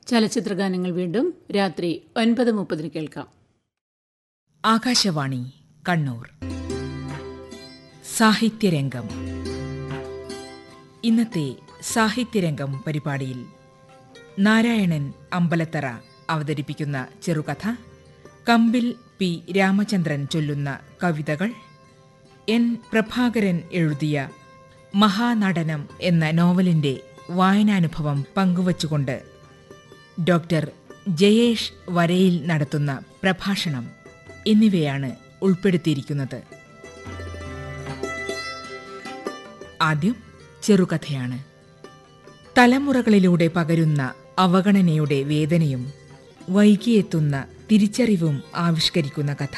ചലച്ചിത്ര ഗാനങ്ങൾ വീണ്ടും രാത്രി ഒൻപത് മുപ്പതിന് കേൾക്കാം ആകാശവാണി കണ്ണൂർ സാഹിത്യരംഗം ഇന്നത്തെ സാഹിത്യരംഗം പരിപാടിയിൽ നാരായണൻ അമ്പലത്തറ അവതരിപ്പിക്കുന്ന ചെറുകഥ കമ്പിൽ പി രാമചന്ദ്രൻ ചൊല്ലുന്ന കവിതകൾ എൻ പ്രഭാകരൻ എഴുതിയ മഹാനടനം എന്ന നോവലിന്റെ വായനാനുഭവം പങ്കുവച്ചുകൊണ്ട് ഡോക്ടർ ജയേഷ് വരയിൽ നടത്തുന്ന പ്രഭാഷണം എന്നിവയാണ് ഉൾപ്പെടുത്തിയിരിക്കുന്നത് ആദ്യം ചെറുകഥയാണ് തലമുറകളിലൂടെ പകരുന്ന അവഗണനയുടെ വേദനയും വൈകിയെത്തുന്ന തിരിച്ചറിവും ആവിഷ്കരിക്കുന്ന കഥ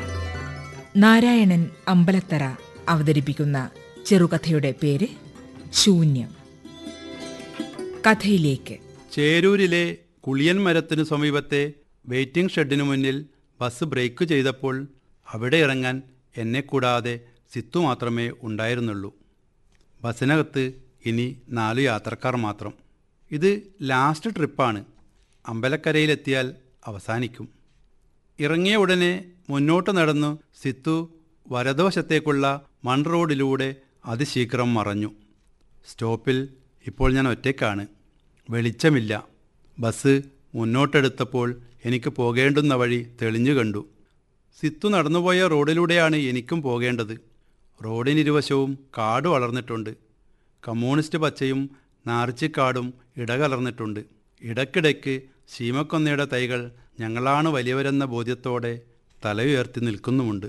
നാരായണൻ അമ്പലത്തറ അവതരിപ്പിക്കുന്ന ചെറുകഥയുടെ പേര് ശൂന്യം കഥയിലേക്ക് ചേരൂരിലെ കുളിയൻ മരത്തിനു സമീപത്തെ വെയിറ്റിംഗ് ഷെഡിനു മുന്നിൽ ബസ് ബ്രേക്ക് ചെയ്തപ്പോൾ അവിടെ ഇറങ്ങാൻ എന്നെ കൂടാതെ സിത്തു മാത്രമേ ഉണ്ടായിരുന്നുള്ളൂ ബസ്സിനകത്ത് ഇനി നാലു യാത്രക്കാർ മാത്രം ഇത് ലാസ്റ്റ് ട്രിപ്പാണ് അമ്പലക്കരയിലെത്തിയാൽ അവസാനിക്കും ഇറങ്ങിയ ഉടനെ മുന്നോട്ട് നടന്നു സിത്തു വലതുവശത്തേക്കുള്ള മൺ റോഡിലൂടെ അതിശീഘ്രം മറഞ്ഞു സ്റ്റോപ്പിൽ ഇപ്പോൾ ഞാൻ ഒറ്റയ്ക്കാണ് വെളിച്ചമില്ല ബസ് മുന്നോട്ടെടുത്തപ്പോൾ എനിക്ക് പോകേണ്ടുന്ന വഴി തെളിഞ്ഞു കണ്ടു സിത്തു നടന്നുപോയ റോഡിലൂടെയാണ് എനിക്കും പോകേണ്ടത് റോഡിനിരുവശവും കാട് വളർന്നിട്ടുണ്ട് കമ്മ്യൂണിസ്റ്റ് പച്ചയും നാർച്ചിക്കാടും ഇടകലർന്നിട്ടുണ്ട് ഇടയ്ക്കിടയ്ക്ക് ശീമക്കൊന്നയുടെ തൈകൾ ഞങ്ങളാണ് വലിയവരെന്ന ബോധ്യത്തോടെ തല ഉയർത്തി നിൽക്കുന്നുമുണ്ട്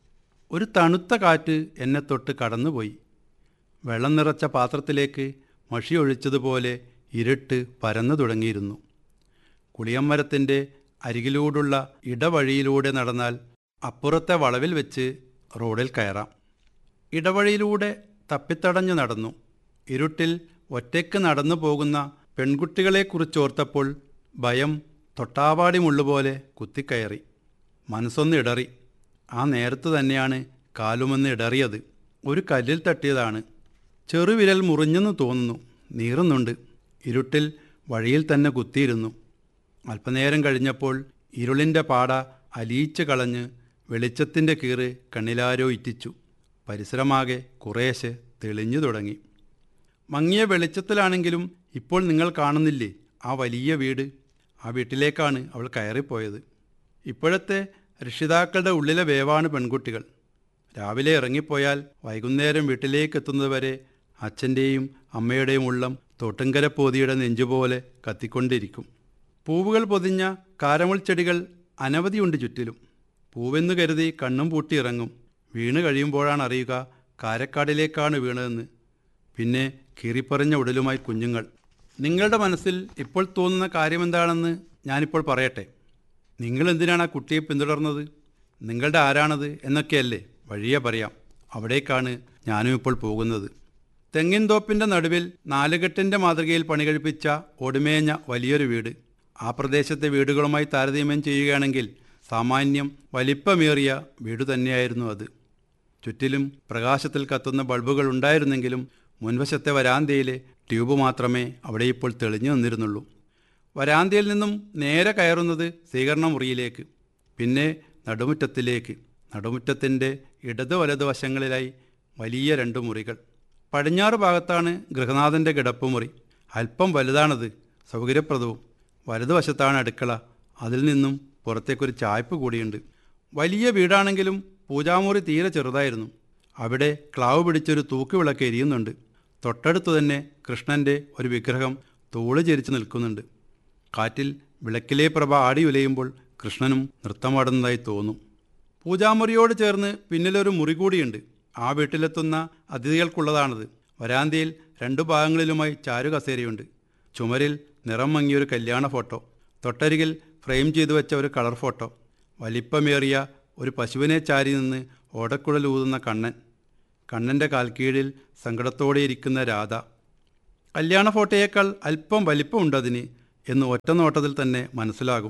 ഒരു തണുത്ത കാറ്റ് എന്നെ തൊട്ട് കടന്നുപോയി വെള്ളം നിറച്ച പാത്രത്തിലേക്ക് മഷി ഒഴിച്ചതുപോലെ ഇരുട്ട് പരന്നു തുടങ്ങിയിരുന്നു കുളിയമ്മരത്തിൻ്റെ അരികിലൂടുള്ള ഇടവഴിയിലൂടെ നടന്നാൽ അപ്പുറത്തെ വളവിൽ വെച്ച് റോഡിൽ കയറാം ഇടവഴിയിലൂടെ തപ്പിത്തടഞ്ഞു നടന്നു ഇരുട്ടിൽ ഒറ്റയ്ക്ക് നടന്നു പോകുന്ന പെൺകുട്ടികളെക്കുറിച്ചോർത്തപ്പോൾ ഭയം തൊട്ടാവാടി മുള്ളുപോലെ കുത്തിക്കയറി മനസ്സൊന്ന് ഇടറി ആ നേരത്ത് തന്നെയാണ് കാലുമെന്ന് ഇടറിയത് ഒരു കല്ലിൽ തട്ടിയതാണ് ചെറുവിരൽ മുറിഞ്ഞെന്ന് തോന്നുന്നു നീറുന്നുണ്ട് ഇരുട്ടിൽ വഴിയിൽ തന്നെ കുത്തിയിരുന്നു അല്പനേരം കഴിഞ്ഞപ്പോൾ ഇരുളിൻ്റെ പാട അലിയിച്ച് കളഞ്ഞ് വെളിച്ചത്തിൻ്റെ കീറ് കണ്ണിലാരോ ഇറ്റിച്ചു പരിസരമാകെ കുറേശ്ശെ തെളിഞ്ഞു തുടങ്ങി മങ്ങിയ വെളിച്ചത്തിലാണെങ്കിലും ഇപ്പോൾ നിങ്ങൾ കാണുന്നില്ലേ ആ വലിയ വീട് ആ വീട്ടിലേക്കാണ് അവൾ കയറിപ്പോയത് ഇപ്പോഴത്തെ രക്ഷിതാക്കളുടെ ഉള്ളിലെ വേവാണ് പെൺകുട്ടികൾ രാവിലെ ഇറങ്ങിപ്പോയാൽ വൈകുന്നേരം വീട്ടിലേക്ക് എത്തുന്നതുവരെ അച്ഛൻ്റെയും അമ്മയുടെയും ഉള്ളം തോട്ടുങ്കര പോതിയുടെ നെഞ്ചുപോലെ കത്തിക്കൊണ്ടിരിക്കും പൂവുകൾ പൊതിഞ്ഞ കാരമുൾ ചെടികൾ അനവധിയുണ്ട് ചുറ്റിലും പൂവെന്ന് കരുതി കണ്ണും പൂട്ടി ഇറങ്ങും വീണ് കഴിയുമ്പോഴാണ് അറിയുക കാരക്കാടിലേക്കാണ് വീണതെന്ന് പിന്നെ കീറിപ്പറഞ്ഞ ഉടലുമായി കുഞ്ഞുങ്ങൾ നിങ്ങളുടെ മനസ്സിൽ ഇപ്പോൾ തോന്നുന്ന കാര്യമെന്താണെന്ന് ഞാനിപ്പോൾ പറയട്ടെ നിങ്ങൾ എന്തിനാണ് ആ കുട്ടിയെ പിന്തുടർന്നത് നിങ്ങളുടെ ആരാണത് എന്നൊക്കെയല്ലേ വഴിയെ പറയാം അവിടേക്കാണ് ഞാനും ഇപ്പോൾ പോകുന്നത് തെങ്ങിൻ തോപ്പിൻ്റെ നടുവിൽ നാലുകെട്ടിൻ്റെ മാതൃകയിൽ പണികഴിപ്പിച്ച ഒടുമേഞ്ഞ വലിയൊരു വീട് ആ പ്രദേശത്തെ വീടുകളുമായി താരതമ്യം ചെയ്യുകയാണെങ്കിൽ സാമാന്യം വലിപ്പമേറിയ വീട് തന്നെയായിരുന്നു അത് ചുറ്റിലും പ്രകാശത്തിൽ കത്തുന്ന ബൾബുകൾ ഉണ്ടായിരുന്നെങ്കിലും മുൻവശത്തെ വരാന്തയിലെ ട്യൂബ് മാത്രമേ അവിടെ ഇപ്പോൾ തെളിഞ്ഞു നിന്നിരുന്നുള്ളൂ വരാന്തയിൽ നിന്നും നേരെ കയറുന്നത് സ്വീകരണ മുറിയിലേക്ക് പിന്നെ നടുമുറ്റത്തിലേക്ക് നടുമുറ്റത്തിൻ്റെ ഇടത് വലത് വശങ്ങളിലായി വലിയ രണ്ട് മുറികൾ പടിഞ്ഞാറ് ഭാഗത്താണ് ഗൃഹനാഥൻ്റെ കിടപ്പുമുറി അല്പം വലുതാണത് സൗകര്യപ്രദവും വലതുവശത്താണ് അടുക്കള അതിൽ നിന്നും പുറത്തേക്കൊരു ചായ്പ് കൂടിയുണ്ട് വലിയ വീടാണെങ്കിലും പൂജാമുറി തീരെ ചെറുതായിരുന്നു അവിടെ ക്ലാവ് പിടിച്ചൊരു തൂക്കുവിളക്ക് എരിയുന്നുണ്ട് തൊട്ടടുത്തു തന്നെ കൃഷ്ണൻ്റെ ഒരു വിഗ്രഹം തോള് ചരിച്ചു നിൽക്കുന്നുണ്ട് കാറ്റിൽ വിളക്കിലെ പ്രഭ ആടി ഉലയുമ്പോൾ കൃഷ്ണനും നൃത്തമാടുന്നതായി തോന്നും പൂജാമുറിയോട് ചേർന്ന് പിന്നിലൊരു മുറി കൂടിയുണ്ട് ആ വീട്ടിലെത്തുന്ന അതിഥികൾക്കുള്ളതാണത് വരാന്തയിൽ രണ്ടു ഭാഗങ്ങളിലുമായി ചാരുകസേരയുണ്ട് ചുമരിൽ നിറം മങ്ങിയൊരു കല്യാണ ഫോട്ടോ തൊട്ടരികിൽ ഫ്രെയിം ചെയ്തു വെച്ച ഒരു കളർ ഫോട്ടോ വലിപ്പമേറിയ ഒരു പശുവിനെ ചാരി നിന്ന് ഓടക്കുഴൽ ഊതുന്ന കണ്ണൻ കണ്ണൻ്റെ കാൽക്കീഴിൽ സങ്കടത്തോടെ ഇരിക്കുന്ന രാധ കല്യാണ ഫോട്ടോയേക്കാൾ അല്പം വലിപ്പമുണ്ടതിന് എന്ന് ഒറ്റ നോട്ടത്തിൽ തന്നെ മനസ്സിലാകും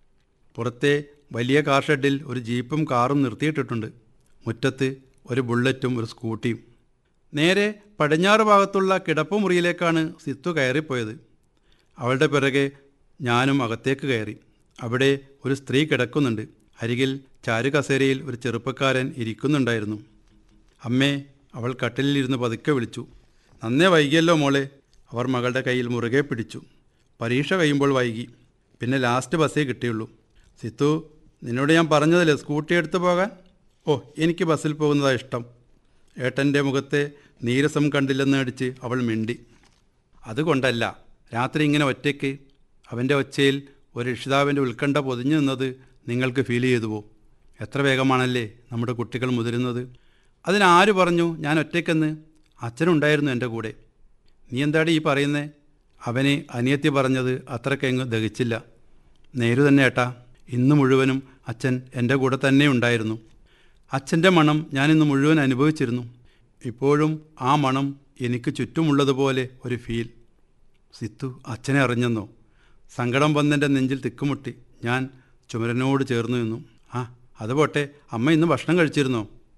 പുറത്തെ വലിയ കാർ ഷെഡിൽ ഒരു ജീപ്പും കാറും നിർത്തിയിട്ടിട്ടുണ്ട് മുറ്റത്ത് ഒരു ബുള്ളറ്റും ഒരു സ്കൂട്ടിയും നേരെ പടിഞ്ഞാറ് ഭാഗത്തുള്ള കിടപ്പുമുറിയിലേക്കാണ് സിത്തു കയറിപ്പോയത് അവളുടെ പിറകെ ഞാനും അകത്തേക്ക് കയറി അവിടെ ഒരു സ്ത്രീ കിടക്കുന്നുണ്ട് അരികിൽ ചാരുകസേരയിൽ ഒരു ചെറുപ്പക്കാരൻ ഇരിക്കുന്നുണ്ടായിരുന്നു അമ്മേ അവൾ കട്ടിലിരുന്ന് പതുക്കെ വിളിച്ചു നന്നേ വൈകിയല്ലോ മോളെ അവർ മകളുടെ കയ്യിൽ മുറുകെ പിടിച്ചു പരീക്ഷ കഴിയുമ്പോൾ വൈകി പിന്നെ ലാസ്റ്റ് ബസ്സേ കിട്ടിയുള്ളൂ സിത്തു നിന്നോട് ഞാൻ പറഞ്ഞതല്ലേ സ്കൂട്ടി എടുത്തു പോകാൻ ഓ എനിക്ക് ബസ്സിൽ പോകുന്നതാണ് ഇഷ്ടം ഏട്ടൻ്റെ മുഖത്തെ നീരസം കണ്ടില്ലെന്ന് അടിച്ച് അവൾ മിണ്ടി അതുകൊണ്ടല്ല രാത്രി ഇങ്ങനെ ഒറ്റയ്ക്ക് അവൻ്റെ ഒച്ചയിൽ ഒരു രക്ഷിതാവിൻ്റെ ഉത്കണ്ഠ പൊതിഞ്ഞു നിന്നത് നിങ്ങൾക്ക് ഫീൽ ചെയ്തുവോ എത്ര വേഗമാണല്ലേ നമ്മുടെ കുട്ടികൾ മുതിരുന്നത് അതിനാര് പറഞ്ഞു ഞാൻ ഒറ്റയ്ക്കെന്ന് അച്ഛനുണ്ടായിരുന്നു എൻ്റെ കൂടെ നീ എന്താടി ഈ പറയുന്നേ അവനെ അനിയത്തി പറഞ്ഞത് അത്രക്കെങ്ങ് ദഹിച്ചില്ല നേരു തന്നെ ഏട്ടാ ഇന്ന് മുഴുവനും അച്ഛൻ എൻ്റെ കൂടെ തന്നെ ഉണ്ടായിരുന്നു അച്ഛൻ്റെ മണം ഞാനിന്ന് മുഴുവൻ അനുഭവിച്ചിരുന്നു ഇപ്പോഴും ആ മണം എനിക്ക് ചുറ്റുമുള്ളതുപോലെ ഒരു ഫീൽ സിത്തു അച്ഛനെ അറിഞ്ഞെന്നോ സങ്കടം വന്നെൻ്റെ നെഞ്ചിൽ തിക്കുമുട്ടി ഞാൻ ചുമരനോട് ചേർന്നു നിന്നു ആ അത് പോട്ടെ അമ്മ ഇന്ന് ഭക്ഷണം കഴിച്ചിരുന്നോ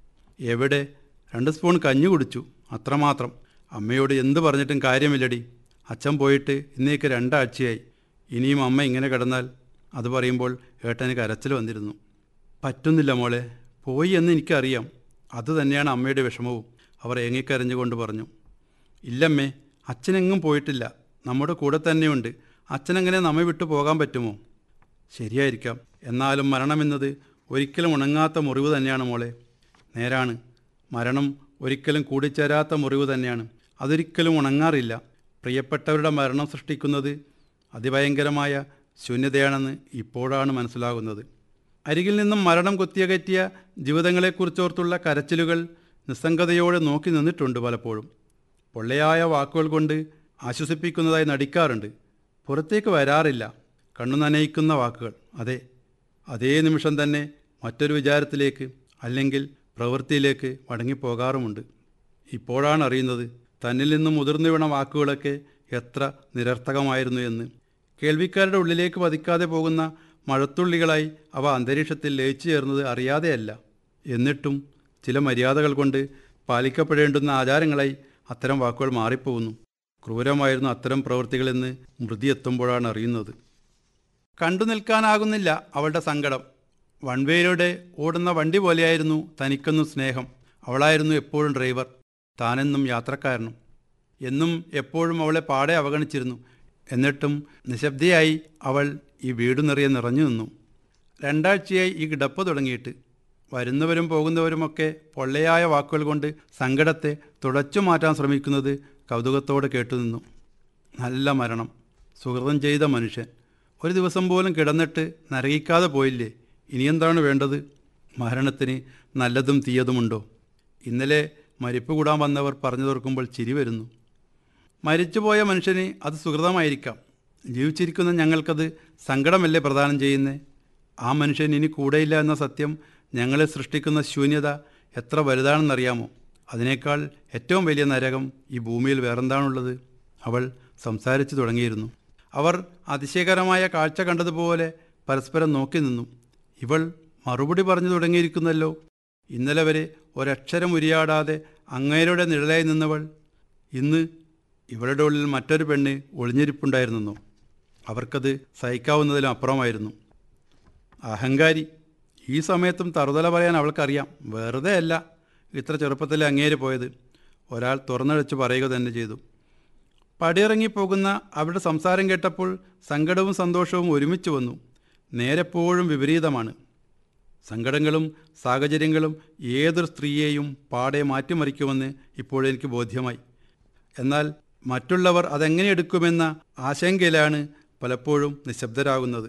എവിടെ രണ്ട് സ്പൂൺ കഞ്ഞി കുടിച്ചു അത്രമാത്രം അമ്മയോട് എന്ത് പറഞ്ഞിട്ടും കാര്യമില്ലടി അച്ഛൻ പോയിട്ട് ഇന്നേക്ക് രണ്ടാഴ്ചയായി ഇനിയും അമ്മ ഇങ്ങനെ കിടന്നാൽ അത് പറയുമ്പോൾ ഏട്ടന് കരച്ചിൽ വന്നിരുന്നു പറ്റുന്നില്ല മോളെ പോയി എന്ന് എനിക്കറിയാം അത് തന്നെയാണ് അമ്മയുടെ വിഷമവും അവർ ഏങ്ങിക്കരഞ്ഞുകൊണ്ട് പറഞ്ഞു ഇല്ലമ്മേ അച്ഛനെങ്ങും പോയിട്ടില്ല നമ്മുടെ കൂടെ തന്നെയുണ്ട് അച്ഛനെങ്ങനെ നമ്മെ വിട്ടു പോകാൻ പറ്റുമോ ശരിയായിരിക്കാം എന്നാലും മരണമെന്നത് ഒരിക്കലും ഉണങ്ങാത്ത മുറിവ് തന്നെയാണ് മോളെ നേരാണ് മരണം ഒരിക്കലും കൂടിച്ചേരാത്ത മുറിവ് തന്നെയാണ് അതൊരിക്കലും ഉണങ്ങാറില്ല പ്രിയപ്പെട്ടവരുടെ മരണം സൃഷ്ടിക്കുന്നത് അതിഭയങ്കരമായ ശൂന്യതയാണെന്ന് ഇപ്പോഴാണ് മനസ്സിലാകുന്നത് അരികിൽ നിന്നും മരണം കുത്തിയകറ്റിയ ജീവിതങ്ങളെക്കുറിച്ചോർത്തുള്ള കരച്ചിലുകൾ നിസ്സംഗതയോടെ നോക്കി നിന്നിട്ടുണ്ട് പലപ്പോഴും പൊള്ളയായ വാക്കുകൾ കൊണ്ട് ആശ്വസിപ്പിക്കുന്നതായി നടിക്കാറുണ്ട് പുറത്തേക്ക് വരാറില്ല കണ്ണു നനയിക്കുന്ന വാക്കുകൾ അതെ അതേ നിമിഷം തന്നെ മറ്റൊരു വിചാരത്തിലേക്ക് അല്ലെങ്കിൽ പ്രവൃത്തിയിലേക്ക് മടങ്ങിപ്പോകാറുമുണ്ട് ഇപ്പോഴാണ് അറിയുന്നത് തന്നിൽ നിന്നും മുതിർന്നു വീണ വാക്കുകളൊക്കെ എത്ര നിരർത്ഥകമായിരുന്നു എന്ന് കേൾവിക്കാരുടെ ഉള്ളിലേക്ക് പതിക്കാതെ പോകുന്ന മഴത്തുള്ളികളായി അവ അന്തരീക്ഷത്തിൽ ലയിച്ചു ചേർന്നത് അറിയാതെയല്ല എന്നിട്ടും ചില മര്യാദകൾ കൊണ്ട് പാലിക്കപ്പെടേണ്ടുന്ന ആചാരങ്ങളായി അത്തരം വാക്കുകൾ മാറിപ്പോകുന്നു ക്രൂരമായിരുന്നു അത്തരം പ്രവൃത്തികളെന്ന് മൃതി എത്തുമ്പോഴാണ് അറിയുന്നത് കണ്ടു നിൽക്കാനാകുന്നില്ല അവളുടെ സങ്കടം വൺവേയിലൂടെ ഓടുന്ന വണ്ടി പോലെയായിരുന്നു തനിക്കെന്നും സ്നേഹം അവളായിരുന്നു എപ്പോഴും ഡ്രൈവർ താനെന്നും യാത്രക്കാരനും എന്നും എപ്പോഴും അവളെ പാടെ അവഗണിച്ചിരുന്നു എന്നിട്ടും നിശബ്ദയായി അവൾ ഈ വീടു നിറയെ നിറഞ്ഞു നിന്നു രണ്ടാഴ്ചയായി ഈ കിടപ്പ് തുടങ്ങിയിട്ട് വരുന്നവരും പോകുന്നവരുമൊക്കെ പൊള്ളയായ വാക്കുകൾ കൊണ്ട് സങ്കടത്തെ തുടച്ചു മാറ്റാൻ ശ്രമിക്കുന്നത് കൗതുകത്തോടെ കേട്ടുനിന്നു നല്ല മരണം സുഹൃതം ചെയ്ത മനുഷ്യൻ ഒരു ദിവസം പോലും കിടന്നിട്ട് നരകിക്കാതെ പോയില്ലേ ഇനിയെന്താണ് വേണ്ടത് മരണത്തിന് നല്ലതും തീയതുമുണ്ടോ ഇന്നലെ മരിപ്പ് കൂടാൻ വന്നവർ പറഞ്ഞു തീർക്കുമ്പോൾ ചിരി വരുന്നു മരിച്ചുപോയ മനുഷ്യന് അത് സുഹൃതമായിരിക്കാം ജീവിച്ചിരിക്കുന്ന ഞങ്ങൾക്കത് സങ്കടമല്ലേ പ്രദാനം ചെയ്യുന്നേ ആ മനുഷ്യൻ ഇനി കൂടെയില്ല എന്ന സത്യം ഞങ്ങളെ സൃഷ്ടിക്കുന്ന ശൂന്യത എത്ര വലുതാണെന്നറിയാമോ അതിനേക്കാൾ ഏറ്റവും വലിയ നരകം ഈ ഭൂമിയിൽ വേറെന്താണുള്ളത് അവൾ സംസാരിച്ചു തുടങ്ങിയിരുന്നു അവർ അതിശയകരമായ കാഴ്ച കണ്ടതുപോലെ പരസ്പരം നോക്കി നിന്നു ഇവൾ മറുപടി പറഞ്ഞു തുടങ്ങിയിരിക്കുന്നല്ലോ ഇന്നലെ വരെ ഒരക്ഷരം ഉരിയാടാതെ അങ്ങേരുടെ നിഴലായി നിന്നവൾ ഇന്ന് ഇവളുടെ ഉള്ളിൽ മറ്റൊരു പെണ്ണ് ഒളിഞ്ഞിരിപ്പുണ്ടായിരുന്നെന്നോ അവർക്കത് സഹിക്കാവുന്നതിലും അപ്പുറമായിരുന്നു അഹങ്കാരി ഈ സമയത്തും തറുതല പറയാൻ അവൾക്കറിയാം വെറുതെ അല്ല ഇത്ര ചെറുപ്പത്തിൽ അങ്ങേര് പോയത് ഒരാൾ തുറന്നടിച്ച് പറയുക തന്നെ ചെയ്തു പടിയിറങ്ങിപ്പോകുന്ന അവരുടെ സംസാരം കേട്ടപ്പോൾ സങ്കടവും സന്തോഷവും ഒരുമിച്ച് വന്നു നേരെപ്പോഴും വിപരീതമാണ് സങ്കടങ്ങളും സാഹചര്യങ്ങളും ഏതൊരു സ്ത്രീയെയും പാടെ മാറ്റിമറിക്കുമെന്ന് ഇപ്പോഴെനിക്ക് ബോധ്യമായി എന്നാൽ മറ്റുള്ളവർ അതെങ്ങനെ എടുക്കുമെന്ന ആശങ്കയിലാണ് പലപ്പോഴും നിശബ്ദരാകുന്നത്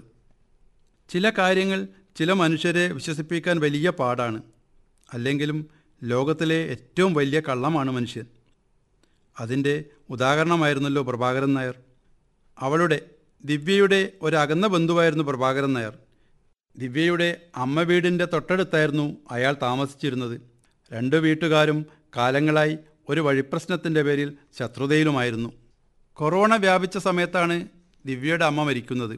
ചില കാര്യങ്ങൾ ചില മനുഷ്യരെ വിശ്വസിപ്പിക്കാൻ വലിയ പാടാണ് അല്ലെങ്കിലും ലോകത്തിലെ ഏറ്റവും വലിയ കള്ളമാണ് മനുഷ്യൻ അതിൻ്റെ ഉദാഹരണമായിരുന്നല്ലോ പ്രഭാകരൻ നായർ അവളുടെ ദിവ്യയുടെ ഒരകന്ന ബന്ധുവായിരുന്നു പ്രഭാകരൻ നായർ ദിവ്യയുടെ അമ്മ വീടിൻ്റെ തൊട്ടടുത്തായിരുന്നു അയാൾ താമസിച്ചിരുന്നത് രണ്ട് വീട്ടുകാരും കാലങ്ങളായി ഒരു വഴിപ്രശ്നത്തിൻ്റെ പേരിൽ ശത്രുതയിലുമായിരുന്നു കൊറോണ വ്യാപിച്ച സമയത്താണ് ദിവ്യയുടെ അമ്മ മരിക്കുന്നത്